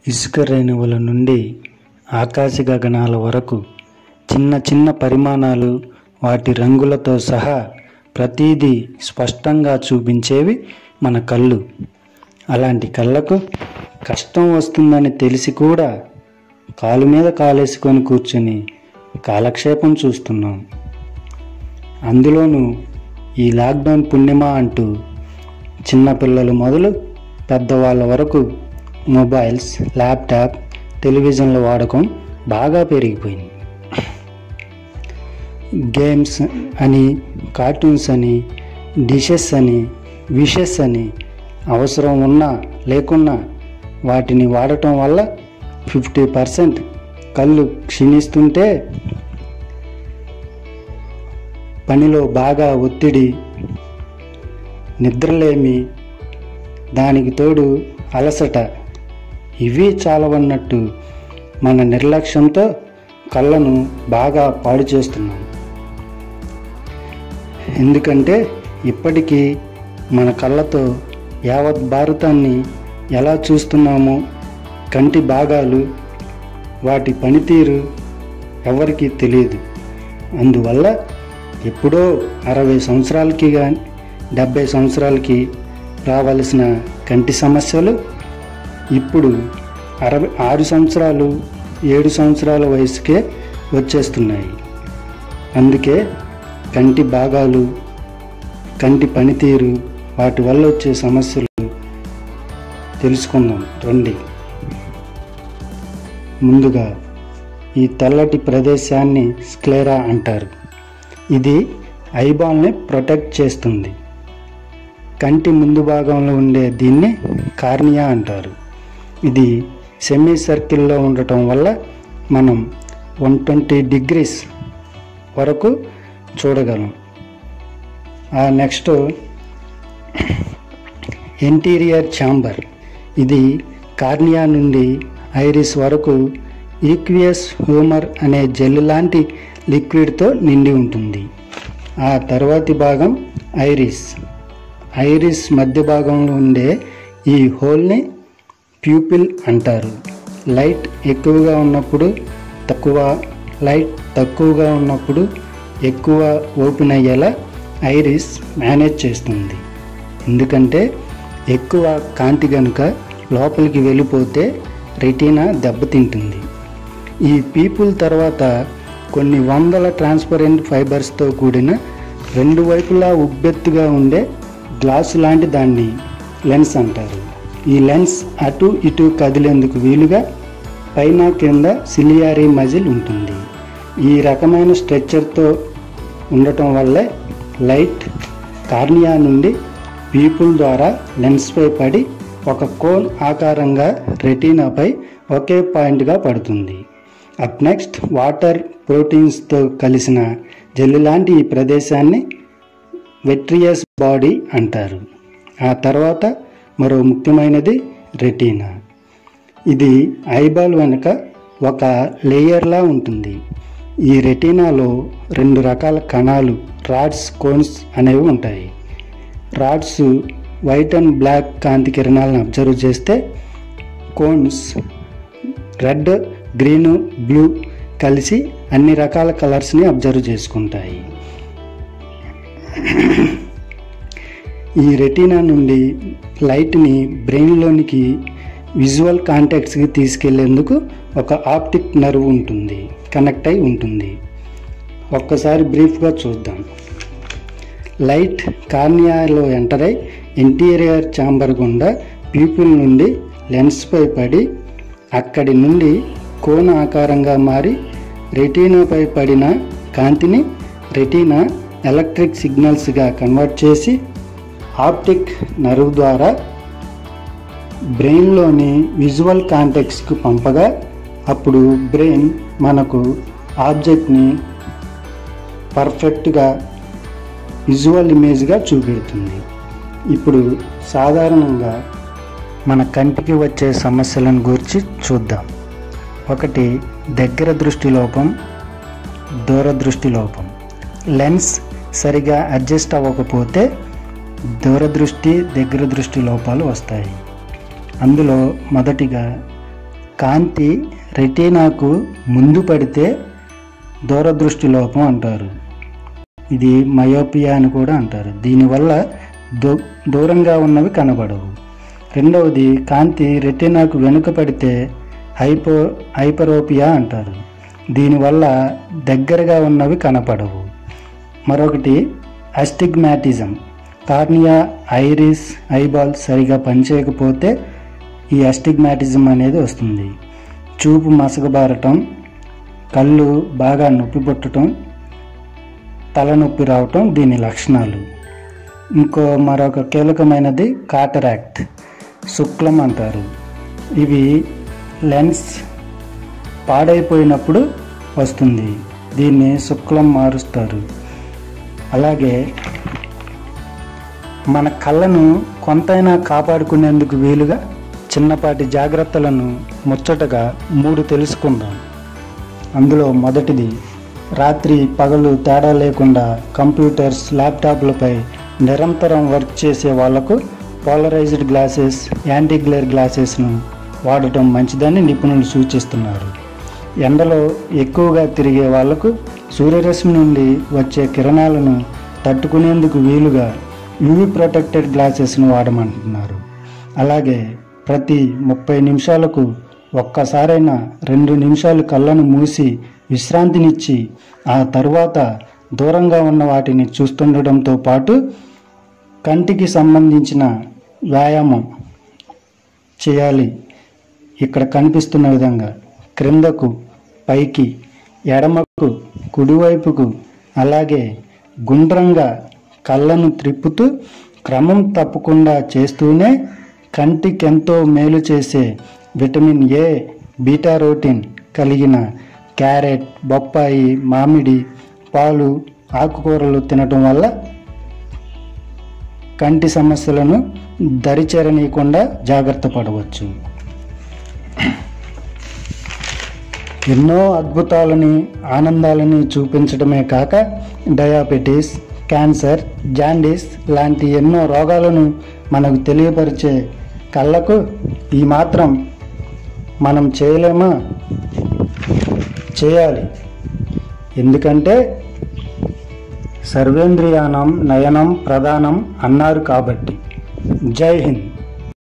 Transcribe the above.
ఇసుక రేణువుల నుండి ఆకాశ గగనాల వరకు చిన్న చిన్న పరిమాణాలు వాటి రంగులతో సహా ప్రతిదీ స్పష్టంగా చూపించేవి మన కళ్ళు అలాంటి కళ్ళకు కష్టం వస్తుందని తెలిసి కూడా కాలు మీద కాలేసుకొని కూర్చొని కాలక్షేపం చూస్తున్నాం అందులోనూ ఈ లాక్డౌన్ పుణ్యమా అంటూ చిన్నపిల్లలు మొదలు పెద్దవాళ్ళ వరకు మొబైల్స్ ల్యాప్టాప్ టెలివిజన్ల వాడకం బాగా పెరిగిపోయింది గేమ్స్ అని కార్టూన్స్ అని డిషెస్ అని విషెస్ అని అవసరం ఉన్నా లేకున్నా వాటిని వాడటం వల్ల ఫిఫ్టీ పర్సెంట్ కళ్ళు క్షీణిస్తుంటే పనిలో బాగా ఒత్తిడి నిద్రలేమి దానికి తోడు అలసట ఇవి చాలవన్నట్టు మన నిర్లక్ష్యంతో కళ్ళను బాగా పాడు చేస్తున్నాం ఎందుకంటే ఇప్పటికీ మన కళ్ళతో యావత్ భారతాన్ని ఎలా చూస్తున్నామో కంటి భాగాలు వాటి పనితీరు ఎవరికీ తెలియదు అందువల్ల ఎప్పుడో అరవై సంవత్సరాలకి కానీ డెబ్భై సంవత్సరాలకి రావలసిన కంటి సమస్యలు ఇప్పుడు అరవై ఆరు సంవత్సరాలు ఏడు సంవత్సరాల వయసుకే వచ్చేస్తున్నాయి అందుకే కంటి భాగాలు కంటి పనితీరు వాటి వల్ల వచ్చే సమస్యలు తెలుసుకుందాం రండి ముందుగా ఈ తెల్లటి ప్రదేశాన్ని స్క్లేరా అంటారు ఇది ఐబాల్ని ప్రొటెక్ట్ చేస్తుంది కంటి ముందు భాగంలో ఉండే దీన్ని కార్నియా అంటారు ఇది సెమీ సర్కిల్లో ఉండటం వల్ల మనం వన్ ట్వంటీ డిగ్రీస్ వరకు చూడగలం ఆ నెక్స్ట్ ఇంటీరియర్ ఛాంబర్ ఇది కార్నియా నుండి ఐరిస్ వరకు ఈక్వియస్ హ్యూమర్ అనే జెల్ లాంటి లిక్విడ్తో నిండి ఉంటుంది ఆ తర్వాతి భాగం ఐరిస్ ఐరిస్ మధ్య భాగంలో ఉండే ఈ హోల్ని ప్యూపిల్ అంటారు లైట్ ఎక్కువగా ఉన్నప్పుడు తక్కువ లైట్ తక్కువగా ఉన్నప్పుడు ఎక్కువ ఓపెన్ అయ్యేలా ఐరిస్ మేనేజ్ చేస్తుంది ఎందుకంటే ఎక్కువ కాంతి గనుక లోపలికి వెళ్ళిపోతే రెటీనా దెబ్బతింటుంది ఈ పీపుల్ తర్వాత కొన్ని వందల ట్రాన్స్పరెంట్ ఫైబర్స్తో కూడిన రెండు వైపులా ఉబ్బెత్తుగా ఉండే గ్లాసు లాంటి దాన్ని లెన్స్ అంటారు ఈ లెన్స్ అటు ఇటు కదిలేందుకు వీలుగా పైన కింద సిలియారీ మజిల్ ఉంటుంది ఈ రకమైన స్ట్రక్చర్తో ఉండటం వల్లే లైట్ కార్నియా నుండి పీపుల్ ద్వారా లెన్స్పై పడి ఒక కోన్ ఆకారంగా రెటీనాపై ఒకే పాయింట్గా పడుతుంది అప్ నెక్స్ట్ వాటర్ ప్రోటీన్స్తో కలిసిన జెల్లు లాంటి ఈ ప్రదేశాన్ని వెట్రియస్ బాడీ అంటారు ఆ తర్వాత మరో ముఖ్యమైనది రెటీనా ఇది ఐబాల్ వెనుక ఒక లేయర్లా ఉంటుంది ఈ రెటీనాలో రెండు రకాల కణాలు రాడ్స్ కోన్స్ అనేవి ఉంటాయి రాడ్స్ వైట్ అండ్ బ్లాక్ కాంతి కిరణాలను అబ్జర్వ్ చేస్తే కోన్స్ రెడ్ గ్రీను బ్లూ కలిసి అన్ని రకాల కలర్స్ని అబ్జర్వ్ చేసుకుంటాయి ఈ రెటీనా నుండి లైట్ని బ్రెయిన్లోనికి విజువల్ కాంటాక్ట్స్కి తీసుకెళ్లేందుకు ఒక ఆప్టిక్ నర్వ్ ఉంటుంది కనెక్ట్ అయి ఉంటుంది ఒక్కసారి బ్రీఫ్గా చూద్దాం లైట్ కార్నియాలో ఎంటర్ అయి ఇంటీరియర్ ఛాంబర్ గుండా పీపుల్ నుండి లెన్స్పై పడి అక్కడి నుండి కోన ఆకారంగా మారి రెటీనాపై పడిన కాంతిని రెటీనా ఎలక్ట్రిక్ సిగ్నల్స్గా కన్వర్ట్ చేసి ఆప్టిక్ నర్వ్ ద్వారా బ్రెయిన్లోని విజువల్ కాంటెక్స్కి పంపగా అప్పుడు బ్రెయిన్ మనకు ఆబ్జెక్ట్ని పర్ఫెక్ట్గా విజువల్ ఇమేజ్గా చూపెడుతుంది ఇప్పుడు సాధారణంగా మన కంటికి వచ్చే సమస్యలను గురించి చూద్దాం ఒకటి దగ్గర దృష్టి లోపం దూరదృష్టి లోపం లెన్స్ సరిగా అడ్జస్ట్ అవ్వకపోతే దూరదృష్టి దగ్గర దృష్టి లోపాలు వస్తాయి అందులో మొదటిగా కాంతి రెటీనాకు ముందు పడితే దూరదృష్టి లోపం అంటారు ఇది మయోపియా అని కూడా అంటారు దీనివల్ల దూ దూరంగా ఉన్నవి కనబడవు రెండవది కాంతి రెటీనాకు వెనుక పడితే హైపో హైపరోపియా అంటారు దీనివల్ల దగ్గరగా ఉన్నవి కనపడవు మరొకటి అస్టిగ్మాటిజం కార్నియా ఐరిస్ ఐబాల్ సరిగా పనిచేయకపోతే ఈ అస్టిగ్మాటిజం అనేది వస్తుంది చూపు మసకబారటం కళ్ళు బాగా నొప్పి పుట్టడం తలనొప్పి రావటం దీని లక్షణాలు ఇంకో మరొక కీలకమైనది కాటరాక్ట్ శుక్లం అంటారు ఇవి లెన్స్ పాడైపోయినప్పుడు వస్తుంది దీన్ని శుక్లం మారుస్తారు అలాగే మన కళ్ళను కొంతైనా కాపాడుకునేందుకు వీలుగా చిన్నపాటి జాగ్రత్తలను ముచ్చటగా మూడు తెలుసుకుందాం అందులో మొదటిది రాత్రి పగలు తేడా లేకుండా కంప్యూటర్స్ ల్యాప్టాప్లపై నిరంతరం వర్క్ చేసే వాళ్లకు పోలరైజ్డ్ గ్లాసెస్ యాంటీ గ్లేర్ గ్లాసెస్ను వాడటం మంచిదని నిపుణులు సూచిస్తున్నారు ఎండలో ఎక్కువగా తిరిగే వాళ్లకు సూర్యరశ్మి నుండి వచ్చే కిరణాలను తట్టుకునేందుకు వీలుగా యూవి ప్రొటెక్టెడ్ గ్లాసెస్ను వాడమంటున్నారు అలాగే ప్రతి ముప్పై నిమిషాలకు ఒక్కసారైనా రెండు నిమిషాలు కళ్ళను మూసి విశ్రాంతినిచ్చి ఆ తరువాత దూరంగా ఉన్న వాటిని చూస్తుండటంతో పాటు కంటికి సంబంధించిన వ్యాయామం చేయాలి ఇక్కడ కనిపిస్తున్న విధంగా క్రిందకు పైకి ఎడమకు కుడివైపుకు అలాగే గుండ్రంగా కళ్ళను త్రిప్పుతూ క్రమం తప్పకుండా చేస్తూనే కంటికెంతో మేలు చేసే విటమిన్ ఏ బీటా రోటిన్ కలిగిన క్యారెట్ బొప్పాయి మామిడి పాలు ఆకుకూరలు తినటం వల్ల కంటి సమస్యలను దరిచేరనీయకుండా జాగ్రత్త పడవచ్చు ఎన్నో అద్భుతాలని ఆనందాలని చూపించడమే కాక డయాబెటీస్ క్యాన్సర్ జాండీస్ లాంటి ఎన్నో రోగాలను మనకు తెలియపరిచే కళ్ళకు ఈ మాత్రం మనం చేయలేమా చేయాలి ఎందుకంటే సర్వేంద్రియానం నయనం ప్రధానం అన్నారు కాబట్టి జై హింద్